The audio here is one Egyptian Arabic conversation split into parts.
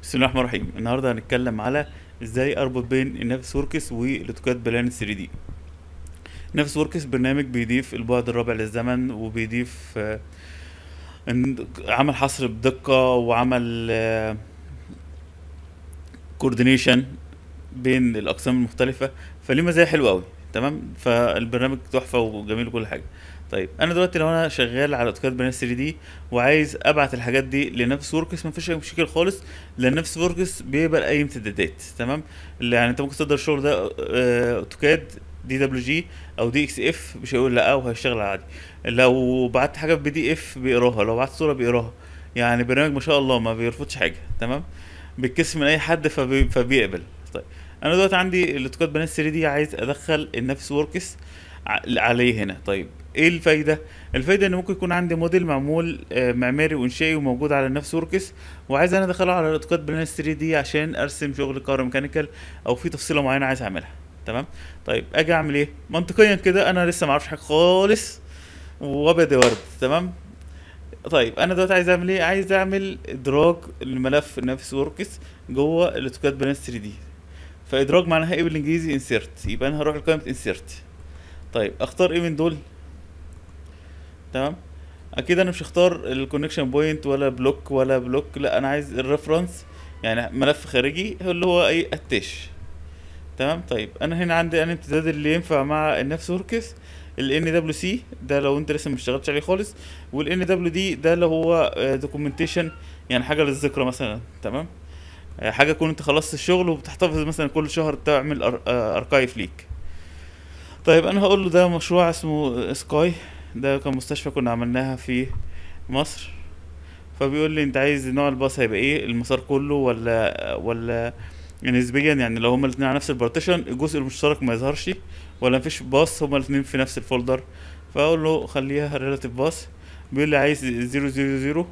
بسم الله الرحمن الرحيم النهارده هنتكلم على ازاي اربط بين النفس وركس والاوتوكاد بلان 3 دي نفس وركس برنامج بيضيف البعد الرابع للزمن وبيضيف آه، إن- عمل حصر بدقة وعمل كوردينيشن بين الاقسام المختلفة فليه مزايا حلوة قوي تمام فالبرنامج تحفة وجميل وكل حاجة طيب انا دلوقتي لو انا شغال على اوتوكاد بلان 3 دي وعايز ابعت الحاجات دي لنفس وركس مفيش اي مشكله خالص لان نفس وركس بيقبل اي امتدادات تمام اللي يعني انت ممكن تصدر الشغل ده آه، اوتوكاد دي دبليو جي او دي اكس اف مش هيقول لا وهيشتغل عادي لو بعت حاجه بي دي اف بيقراها لو بعت صوره بيقراها يعني برنامج ما شاء الله ما بيرفضش حاجه تمام بيتكسف من اي حد فبي... فبيقبل طيب انا دلوقتي عندي الاوتوكاد بنات 3 دي عايز ادخل النفس وركس ع- عليه هنا طيب ايه الفايده الفايده ان ممكن يكون عندي موديل معمول آه، معماري وانشائي وموجود على نفس وركس وعايز انا ادخله على الاوتوكاد بلان 3 دي عشان ارسم شغل كهروميكانيكال او في تفصيله معينه عايز اعملها تمام طيب اجي اعمل ايه منطقيا كده انا لسه ما اعرفش حاجه خالص وابيض يا ورد تمام طيب انا دلوقتي عايز اعمل ايه عايز اعمل ادراج الملف نفس وركس جوه الاوتوكاد بلان 3 دي فادراج معناها ايه بالانجليزي انسيرت يبقى انا هروح لقائمه انسيرت طيب اختار ايه من دول تمام اكيد انا مش هختار الكونكشن بوينت ولا بلوك ولا بلوك لا انا عايز الريفرنس يعني ملف خارجي اللي هو اي اتش تمام طيب انا هنا عندي انا امتداد اللي ينفع مع النفس وركس ال ان دبليو سي ده لو انت لسه ما اشتغلتش عليه خالص وال ان دبليو دي ده اللي هو دوكيومنتيشن يعني حاجه للذكرى مثلا تمام آه، حاجه تكون انت خلصت الشغل وبتحتفظ مثلا كل شهر تعمل اركايف ليك طيب انا هقول له ده مشروع اسمه سكاي ده كان مستشفى كنا عملناها في مصر فبيقول لي انت عايز نوع الباص هيبقى ايه المسار كله ولا ولا نسبيا يعني لو هما الاثنين على نفس البارتيشن الجزء المشترك ما يظهرش ولا مفيش باص هما الاثنين في نفس الفولدر فاقول له خليها ريلاتيف باص بيقول لي عايز زيرو زيرو زيرو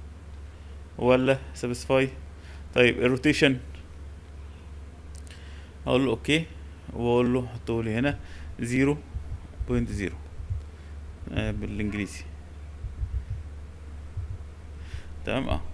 ولا سابسفاي طيب الروتيشن اقول له اوكي واقول له حطه لي هنا زيرو بوينت زيرو بالانجليزي تمام اه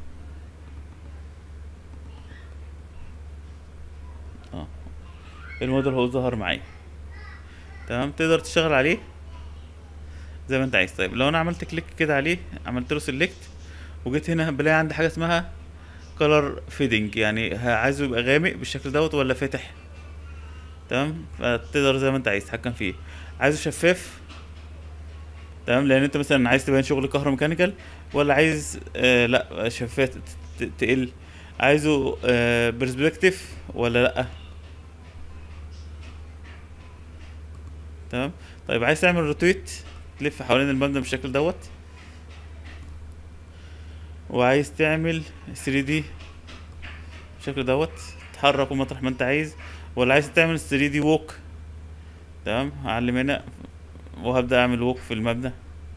اه الموديل هو ظهر معايا تمام تقدر تشتغل عليه زي ما انت عايز طيب لو انا عملت كليك كده عليه عملت له سيلكت وجيت هنا بلاقي عندي حاجه اسمها كولر فيدنج يعني ه- عايزه يبقى غامق بالشكل دوت ولا فاتح تمام فتقدر زي ما انت عايز تتحكم فيه عايزه شفاف تمام لان انت مثلا عايز تبين شغل كهروميكانيكال ولا عايز آه لا شفاف ت- ت- تقل عايزه آه برسبكتيف ولا لا تمام طيب عايز تعمل روتيت تلف حوالين المبنى بالشكل دوت وعايز تعمل 3 دي بالشكل دوت تحركه مطرح ما انت عايز ولا عايز تعمل 3 دي ووك تمام هعلم هنا وهبدأ اعمل ووك في المبنى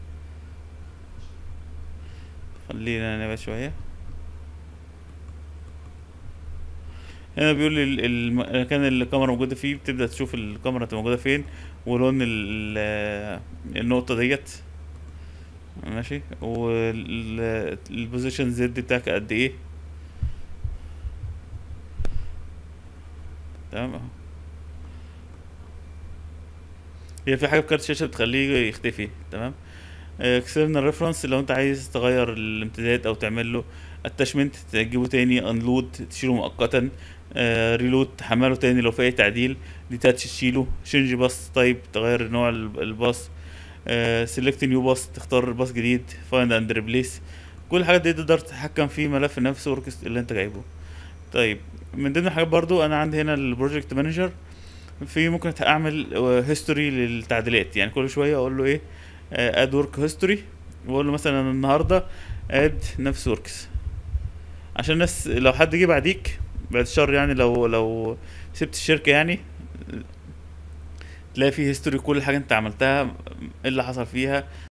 خلينا نبعد شوية هنا بيقول لي ال- الم- المكان اللي الكاميرا موجودة فيه بتبدأ تشوف الكاميرا تبقى موجودة فين ولون ال- ال- النقطة ديت ماشي والبوزيشن زد بتاعك قد ايه تمام اهو هي في حاجة في كارت الشاشة بتخليه يختفي تمام اكسترنال ريفرنس لو انت عايز تغير الامتداد او تعمل له اتاشمنت تجيبه تاني انلود تشيله مؤقتا ريلود تحمله تاني لو في اي تعديل ديتاتش تشيله شنج باص طيب تغير نوع ال- الباص سيلكت نيو باص تختار باص جديد فايند اند ريبليس كل الحاجات دي تقدر تتحكم في ملف نفس وركس اللي انت جايبه طيب من ضمن الحاجات برضو انا عندي هنا البروجكت مانجر في ممكن اعمل هيستوري للتعديلات يعني كل شويه اقول له ايه اد ورك هيستوري واقول له مثلا النهارده اد نفس وركس عشان الناس لو حد جه بعديك بعد الشر يعني لو لو سبت الشركه يعني تلاقي فيه هيستوري كل حاجه انت عملتها ايه اللي حصل فيها